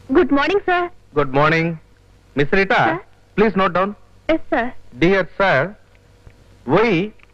Good morning sir good morning miss Rita Sir? Please note down yes sir dear sir why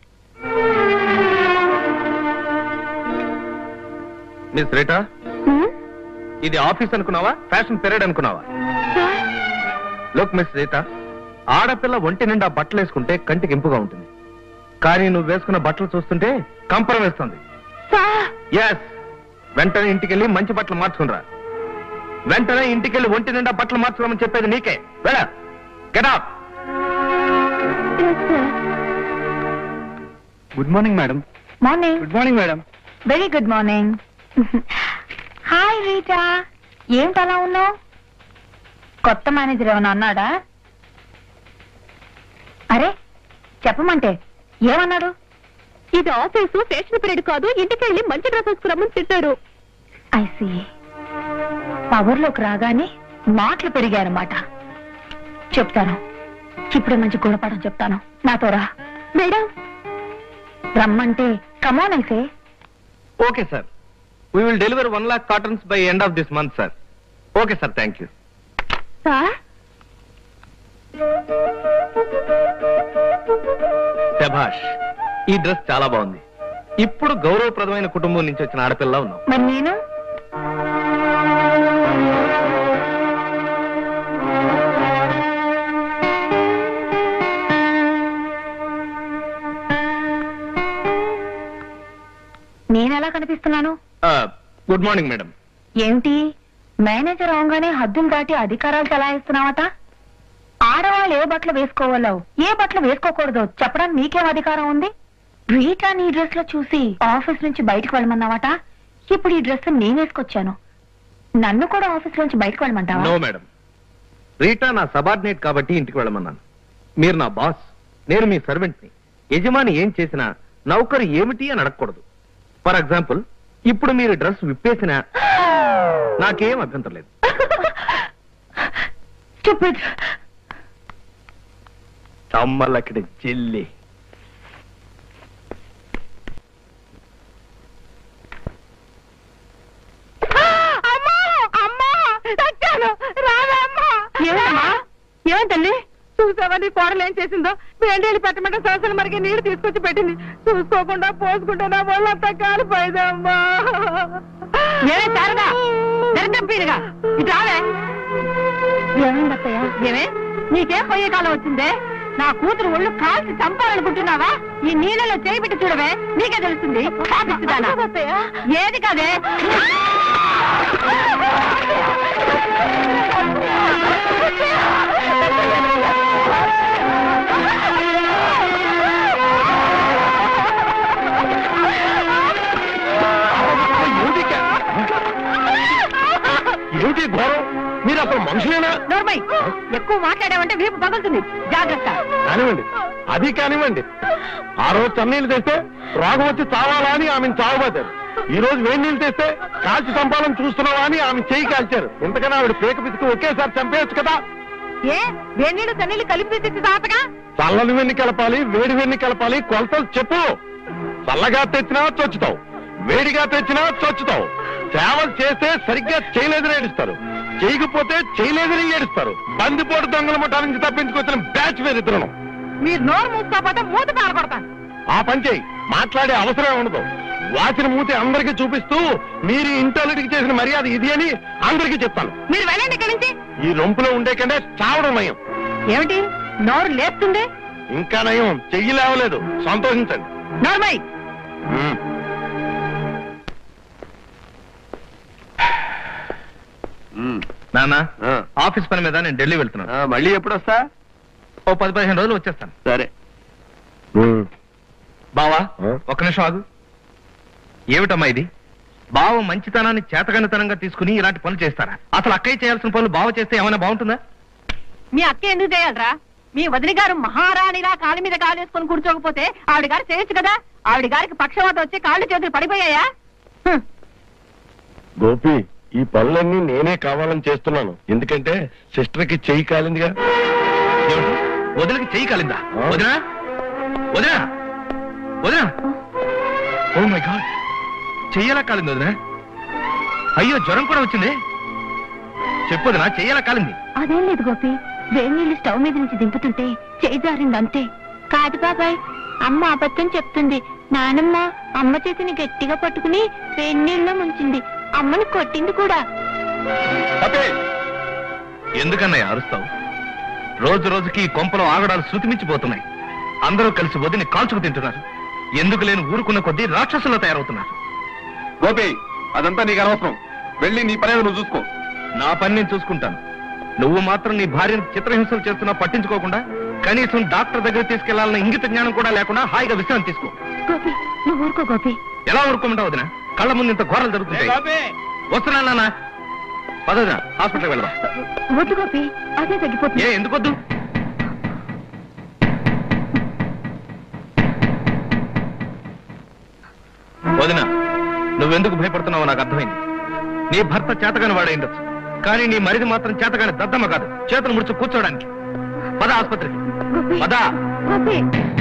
miss Rita ఇది office అనుకున్నావా fashion period అనుకున్నావా look miss Rita ఆడపిల్ల ఒంటి నిండా బట్టలు వేసుకుంటే కంటికి ఇంపుగా ఉంటుంది కానీ నువ్వు వేసుకున్న బట్టలు చూస్తుంటే కంపరం వేస్తుంది సార్ ఎస్ వెంటనే ఇంటికెళ్ళి మంచి బట్టలు మార్చుకునిరా వెంటనే ఇంటికెళ్ళి ఒంటి నిండా బట్టలు మార్చుకోమని చెప్పేది నీకే వెళ్ళ get out yes sir good morning madam morning good morning madam very good morning hi Rita ఏంటి అలా ఉన్నావు కొత్త మేనేజర్ ఏమైనా అన్నాడా అరే చెప్పమంటే ఏమన్నాడు ఇది ఆఫీసు ఫేషన్ పీరియడ్ కాదు ఇంటికి వెళ్ళి మంచి డ్రెస్ వేసుకురమ్మని తిట్టారు ఐసి పవర్లోకి రాగానే మాటలు పెరిగాయన్నమాట చెప్తాను ఇప్పుడే మంచి గుణపాఠం చెప్తాను నాతో రా మేడం రమ్మంటే కమాన్ అయితే okay sir we will deliver one lakh cottons by end of this month sir okay sir thank you sir శభాష్ ఈ డ్రెస్ చాలా బాగుంది ఇప్పుడు గౌరవప్రదమైన కుటుంబం నుంచి వచ్చిన ఆడపిల్ల ఉన్నావు మరి నేను నేనెలా కనిపిస్తున్నాను గుడ్ మార్నింగ్ మేడం ఏమిటి మేనేజర్ అవగానే హద్దులు దాటి అధికారాలు చలాయిస్తున్నావట ఆడవాళ్ళు ఏ బట్టలు వేసుకోవాలో ఏ బట్టలు వేసుకోకూడదో చెప్పడానికి నీకేం అధికారం ఉంది రీటా నీ డ్రెస్ లో చూసి ఆఫీస్ నుంచి బయటకు వెళ్ళమన్నావట ఇప్పుడు ఈ డ్రెస్ నేను వేసుకొచ్చాను నన్ను కూడా ఆఫీస్ నుంచి బయటకు వెళ్ళమంటావా నో మేడం రీటా నా సబార్డినేట్ కాబట్టి ఇంటికి వెళ్ళమన్నాను మీరు నా బాస్ నేను మీ సర్వెంట్ ని యజమాని ఏం చేసినా నౌకరు ఏమిటి అని అడగకూడదు ఫర్ ఎగ్జాంపుల్ ఇప్పుడు మీరు డ్రెస్ విప్పేసినా నాకేం అభ్యంతరం లేదు Stupid. చమ్మలక్కడి చెల్లి ఏమిటమ్మా ఏమి తల్లి చూసావా నీ కోడలు ఏం చేసిందో వేండేళ్ళు పెట్టమంటే సరసలు మరికి నీళ్లు తీసుకొచ్చి పెట్టింది చూసుకోకుండా పోసుకుంటే నా వాళ్ళంతా కాలిపోయిందమ్మా ఏమే శారదా దరిద్రపీరుగా ఇటు రావే ఏమైంది అత్తయ్య ఏమే నీకేం పోయే కాలం వచ్చిందే నా కూతురు ఒళ్ళు కాల్చి చంపాలనుకుంటున్నావా ఈ నీళ్ళలో చేయి పెట్టి చూడవే నీకే తెలుస్తుంది పాపిస్తుందానా? ఏది కాదే ఏమిటి ఘోరం మీరు అసలు మనుషులేనా నోర్మై ఎక్కువ మాట్లాడావంటే వీపు పగులుతుంది జాగ్రత్త కానివ్వండి అది కానివ్వండి ఆ రోజు చన్నీళ్ళు తెస్తే రోగం వచ్చి చావాలా అని ఆమెను చావబోతారు ఈ రోజు వేడి నీళ్ళు తెస్తే కాల్చి చంపాలని చూస్తున్నావా అని ఆమె చేయి కాల్చారు ఇంతకన్నా ఆవిడ పేక పిసికి ఒకేసారి చంపేయచ్చు కదా ఏ వేణీళ్ళు తన్నీళ్ళు కలిపి తెచ్చి తాతగా చల్లని వెన్ని కలపాలి వేడి వెన్ని కలపాలి కొలతలు చెప్పు చల్లగా తెచ్చినా చొచ్చుతావు వేడిగా తెచ్చినా చొచ్చుతావు సేవలు చేస్తే సరిగ్గా చేయలేదని ఏడుస్తారు చేయకపోతే చేయలేదని ఏడుస్తారు బందిపోటు దొంగల ముఠా నుంచి తప్పించుకొచ్చిన బ్యాచ్ వేరిద్దరు మీరు నోరు మూసుకోకపోతే మూత పారపడతాను ఆ పని చేయి మాట్లాడే అవసరం ఉండదు వాచిన మూతి అందరికీ చూపిస్తూ మీరు ఇంటర్నెట్కి చేసిన మర్యాద ఇది అని అందరికీ చెప్తాను మీరు వెళ్ళండి ఇక్కడి నుంచి ఈ రొంపులో ఉండే కంటే చావడం నయం ఏమిటి నోరు లేస్తుంది ఇంకా నయం చెయ్యి లేవలేదు సంతోషించండి నోర్మై మ్మ్. నాన్న ఆ. ఆఫీస్ పని మీద నేను ఢిల్లీ వెళ్తున్నాను ఆ, మళ్ళీ ఎప్పుడు వస్తా ఓ పది పదిహేను రోజులు వచ్చేస్తాను సరే బావా ఆ? ఒక్క నిమిషం ఆగు ఏమిటమ్మా ఇది బావ మంచితనాన్ని చేతగనితనంగా తీసుకుని ఇలాంటి పనులు చేస్తారా అసలు అక్కయ్య చేయాల్సిన పనులు బావ చేస్తే ఏమైనా బాగుంటుందా మీ అక్క ఎందుకు చేయాలరా మీ వదిలి గారు మహారాణిలా కాలు మీద కాలు వేసుకొని కూర్చోకపోతే ఆవిడ గారు చేయొచ్చు కదా ఆవిడ గారికి పక్షవాతం వచ్చి కాళ్ళు చేతులు పడిపోయాయా హ్మ్. గోపి ఈ పనులన్నీ నేనే కావాలని చేస్తున్నాను ఎందుకంటే సిస్టర్ కి చెయ్యి కాలిందిగా వదిలికి చెయ్యి కాలిందా వదినా వదినా వదినా ఓ మై గాడ్ చెయ్యలా కాలింది వదినా అయ్యో జ్వరం కూడా వచ్చింది చెప్పొదినా చెయ్యాల కాలింది అదేం లేదు గోపి వేడి నీళ్లు స్టవ్ మీద నుంచి దింపుతుంటే చేయి జారింది అంతే కాదు బాబాయ్ అమ్మ అబద్ధం చెప్తుంది నానమ్మ అమ్మ చేతిని గట్టిగా పట్టుకుని వేడి నీళ్ళలో ముంచింది అమ్మని కొట్టింది కూడా అబ్బే! ఎందుకన్నయ్య అరుస్తావు రోజు రోజుకి ఈ కొంపలో ఆగడాలు శృతిమించిపోతున్నాయి అందరూ కలిసి వదిని కాల్చుకు తింటున్నారు ఎందుకు లేని ఊరుకున్న కొద్దీ రాక్షసుల్లో తయారవుతున్నారు గోపి అదంతా నీకు అనవసరం వెళ్ళి నీ పని నువ్వు చూసుకో నా పని నేను చూసుకుంటాను నువ్వు మాత్రం నీ భార్యను చిత్రహింసలు చేస్తున్నా పట్టించుకోకుండా కనీసం డాక్టర్ దగ్గర తీసుకెళ్లాలన్న ఇంగిత జ్ఞానం కూడా లేకుండా హాయిగా విశ్రాంతి తీసుకో గోపి నువ్వు ఊరుకో గోపి ఎలా ఊరుకోమంటావు వదిన కళ్ళ ముందు ఇంత ఘోరాలు జరుగుతుంటాయి వస్తున్నా నాన్న పదవదిన హాస్పిటల్కి వెళ్దాం వద్దు గోపి అదే తగ్గిపోతుంది ఏ ఎందుకొద్దు వదిన నువ్వెందుకు భయపడుతున్నావో నాకు అర్థమైంది నీ భర్త చేతగాని వాడైండొచ్చు కానీ నీ మరిది మాత్రం చేతగాని దద్దమ్మ కాదు చేతులు ముడుచు కూర్చోడానికి పద ఆసుపత్రికి గోపి పద గోపి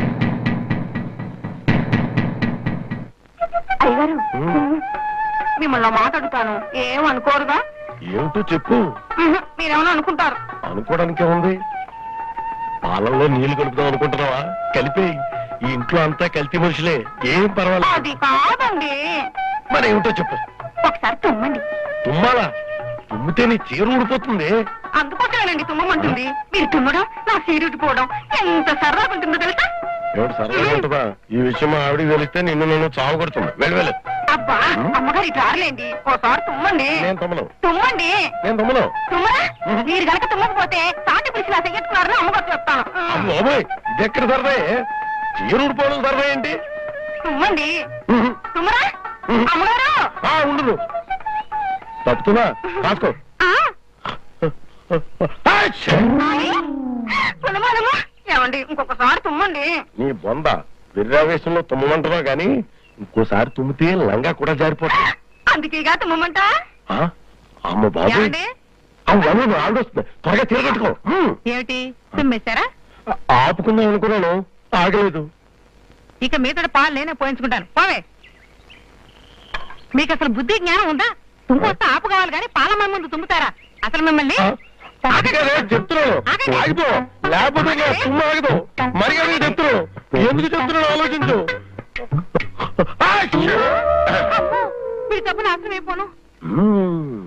అయ్యగారు మిమ్మల్ని మాట్లాడుతాను ఏం అనుకోరుగా ఏమిటో చెప్పు ఉహు, మీరేమన్నా అనుకుంటారు అనుకోవడానికి ఉంది పాలల్లో నీళ్లు కలుపుదాం అనుకుంటున్నావా కలిపి ఈ ఇంట్లో అంతా కల్తీ మనుషులే ఏం పర్వాలేదు అది కాదండి మరి ఏమిటో చెప్పు ఒకసారి తుమ్మండి తుమ్మాలా తుమ్మితే నీ చీర ఊడిపోతుంది అందుకోసమేనండి తుమ్మమంటుంది మీరు తుమ్మడం నా సీరుడిపోవడం ఎంత సరదాగా ఉంటుందో తెలుసా ఏమిటి సరదాగా ఉంటుందా ఈ విషయం మా ఆవిడికి తెలిస్తే నిన్ను నన్ను చావు కొడుతుంది వెళ్ళి వెళ్ళి అబ్బా అమ్మగారు ఇటు రారులేండి ఓసారి తుమ్మండి నేను తమ్మను తుమ్మండి నేను తమ్మను తుమ్మరా మీరు గనక తుమ్మకపోతే తాటి పిలిచి నా సెగెట్టుకున్నారని అమ్మగారు చెప్తాను బాబోయ్ ఇది ఎక్కడ సరదా చీర ఊడిపోవడం సరదా ఏంటి తుమ్మండి ఉహు. తుమ్మరా ఉహు. అమ్మగారు ఆ ఉండదు తప్పుతుందా రాసుకో ఆ, ఆచ్చ్! తుమ్మనమ్మా. ఏమండి ఇంకొకసారి తుమ్మండి నీ బొంద విర్రావేశంలో తుమ్మమంటున్నావు గాని ఇంకోసారి తుమ్మితే లంగా కూడా జారిపోతుంది అందుకేగా తుమ్మమంట ఆ? అమ్మ బాబు ఏమండి ఆవిడొస్తుంది త్వరగా తిరగట్టుకో ఏమిటి తుమ్మేశారా ఆపుకుందాం అనుకున్నాను ఆగలేదు ఇక మీతో పాలు నేనే పోయించుకుంటాను పోవే మీకు అసలు బుద్ధి జ్ఞానం ఉందా తుమ్మొస్తే ఆపు కావాలి కానీ పాలమ్మ ముందు తుమ్ముతారా అసలు మిమ్మల్ని ఆ? అది కాదే చెప్తున్నాను ఆగండి. ఆగిపో లేకపోతే ఇంకా తుమ్మ ఆగదు మరి అడిగి చెప్తున్నాను ఎందుకు చెప్తున్నాను ఆలోచించు ఆచ్చ్! అమ్మో, మీ తప్పు నాశనం అయిపోను మ్మ్.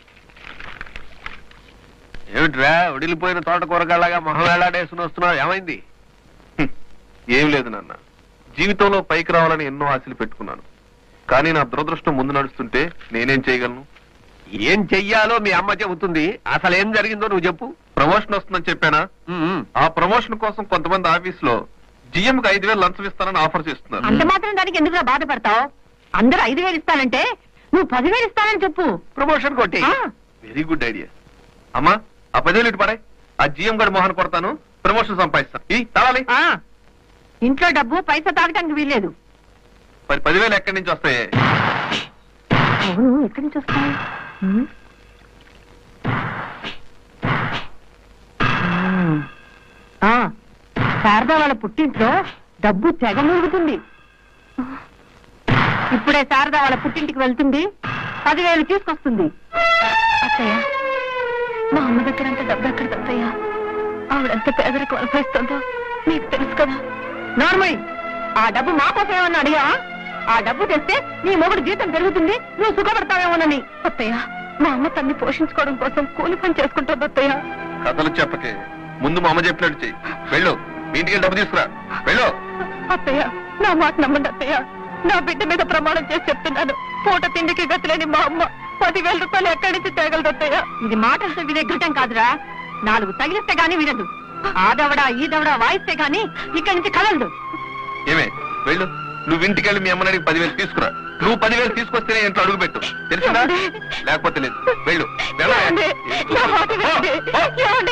ఏమిట్రా ఉడిలిపోయిన తోట కూరగాళ్ళగా మొహం వేలాడేసుకుని వస్తున్నావు ఏమైంది హ్మ్. ఏం లేదు నాన్న జీవితంలో పైకి రావాలని ఎన్నో ఆశలు పెట్టుకున్నాను కానీ నా దురదృష్టం ముందు నడుస్తుంటే నేనేం చేయగలను ఏం చెయ్యాలో మీ అమ్మ చెబుతుంది అసలు ఏం జరిగిందో నువ్వు చెప్పు ప్రమోషన్ వస్తుందని చెప్పానా ఆ ప్రమోషన్ కోసం కొంతమంది ఆఫీస్ లో జిఎం కి ఐదు వేలు లంచం ఇస్తానని ఆఫర్ చేస్తున్నారు అంత మాత్రం దానికి ఎందుకు బాధపడతావు అందరూ ఐదు వేలు ఇస్తానంటే నువ్వు పదివేలు ఇస్తానని చెప్పు ప్రమోషన్ కొట్టి ఆ. వెరీ గుడ్ ఐడియా అమ్మా ఆ పదేళ్ళు ఇటు పడే ఆ జిఎం గడి మోహన్ కొడతాను ప్రమోషన్ సంపాదిస్తాను ఈ తాళాలి ఆ, ఇంట్లో డబ్బు పైసా తాగటానికి వీల్లేదు మరి పదివేలు ఎక్కడి నుంచి వస్తాయి అవును ఎక్కడి నుంచి వస్తాయి ఉమ్. ఉమ్. ఆ, శారదా వాళ్ళ పుట్టింట్లో డబ్బు తెగ మురుగుతుంది ఇప్పుడే శారదా వాళ్ళ పుట్టింటికి వెళ్తుంది పదివేలు తీసుకొస్తుంది అత్తయ్య మా అమ్మ దగ్గర అంత డబ్బు ఎక్కడ అత్తయ్య ఆవిడంత పేదరికం అనుభవిస్తుందో మీకు తెలుసు కదా నార్మల్ ఆ డబ్బు మా కోసం ఏమన్నా అడిగా ఆ డబ్బు తెస్తే నీ మొగుడు జీతం పెరుగుతుంది నువ్వు సుఖపడతావేమోనని అత్తయ్య మా అమ్మ తన్ని పోషించుకోవడం కోసం కూలి పని చేసుకుంటుంది అత్తయ్య కథలు చెప్పకే ముందు మా అమ్మ చెప్పినట్టు చెయ్యి వెళ్ళు మీ ఇంటికి వెళ్ళి డబ్బు తీసుకురా వెళ్ళు అత్తయ్య నా మాట నమ్మండి అత్తయ్య నా బిడ్డ మీద ప్రమాణం చేసి చెప్తున్నాను పూట తిండికి గతిలేని మా అమ్మ పదివేల రూపాయలు ఎక్కడి నుంచి తేగలదు అత్తయ్య ఇది మాటలతో వినే ఘటం కాదురా నాలుగు తగిలిస్తే గాని వినదు ఆదవడా ఈదవడా వాయిస్తే గాని ఇక్కడి నుంచి కదలదు ఏమే వెళ్ళు నువ్వు ఇంటికి వెళ్ళి మీ అమ్మని అడిగి పదివేలు తీసుకురా నువ్వు పదివేలు తీసుకొస్తేనే ఇంట్లో అడుగు పెట్టు తెలిసిందా లేకపోతే లేదు వెళ్ళు వెళ్ళవే. ఏమండి? నా మాట వినండి. ఓ, ఓ. ఏమండి?